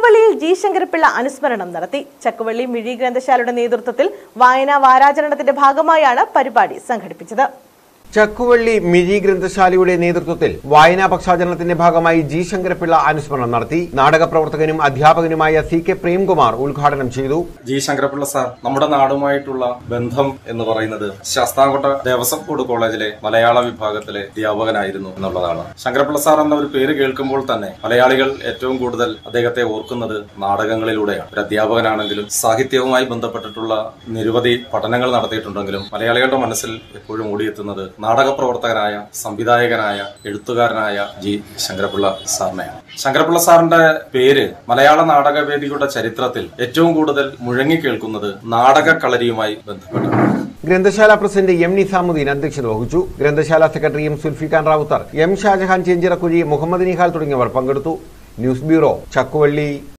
ചക്കുവള്ളിയിൽ G Sankara Pillai അനുസ്മരണം നടത്തി ചക്കുവള്ളി മിഴി ഗ്രന്ഥശാലയുടെ നേതൃത്വത്തിൽ വായനാ വാരാചരണത്തിന്റെ ഭാഗമായാണ് പരിപാടി സംഘടിപ്പിച്ചത് ചക്കുവള്ളി മിഴി ഗ്രന്ഥശാലയുടെ നേതൃത്വത്തിൽ വായനാ പക്ഷാചരണത്തിന്റെ ഭാഗമായി ജി ശങ്കരപിള്ള അനുസ്മരണം നടത്തി നാടക പ്രവർത്തകനും അധ്യാപകനുമായ സി കെ പ്രേംകുമാർ ഉദ്ഘാടനം ചെയ്തു ജി ശങ്കരപിള്ള സാർ നമ്മുടെ നാടുമായിട്ടുള്ള ബന്ധം എന്ന് പറയുന്നത് ശാസ്താംകോട്ട ദേവസ്വം ബോർഡ് കോളേജിലെ മലയാള വിഭാഗത്തിലെ അധ്യാപകനായിരുന്നു എന്നുള്ളതാണ് ശങ്കരപിള്ള സാർ എന്ന ഒരു പേര് കേൾക്കുമ്പോൾ തന്നെ മലയാളികൾ ഏറ്റവും കൂടുതൽ അദ്ദേഹത്തെ ഓർക്കുന്നത് നാടകങ്ങളിലൂടെയാണ് ഒരു അധ്യാപകനാണെങ്കിലും സാഹിത്യവുമായി ബന്ധപ്പെട്ടിട്ടുള്ള നിരവധി പഠനങ്ങൾ നടത്തിയിട്ടുണ്ടെങ്കിലും മലയാളികളുടെ മനസ്സിൽ എപ്പോഴും ഓടിയെത്തുന്നത് നാടക പ്രവർത്തകനായ സംവിധായകനായ എഴുത്തുകാരനായ ജി ശങ്കരപിള്ള സാറിനെയാണ് ശങ്കരപിള്ള സാറിന്റെ പേര് മലയാള നാടകവേദികളുടെ ചരിത്രത്തിൽ ഏറ്റവും കൂടുതൽ മുഴങ്ങിക്കേൾക്കുന്നത് നാടക കളരിയുമായി ബന്ധപ്പെട്ടാണ് ഗ്രന്ഥശാല പ്രസിഡന്റ് എം നിസാമുദ്ദീൻ അധ്യക്ഷത വഹിച്ചു ഗ്രന്ഥശാല secretary M Sulfikhan Ravuthar M Shajahan Chenchirakkuzhi Muhammad Nihal തുടങ്ങിയവർ പങ്കെടുത്തു ന്യൂസ് ബ്യൂറോ ചക്കുവള്ളി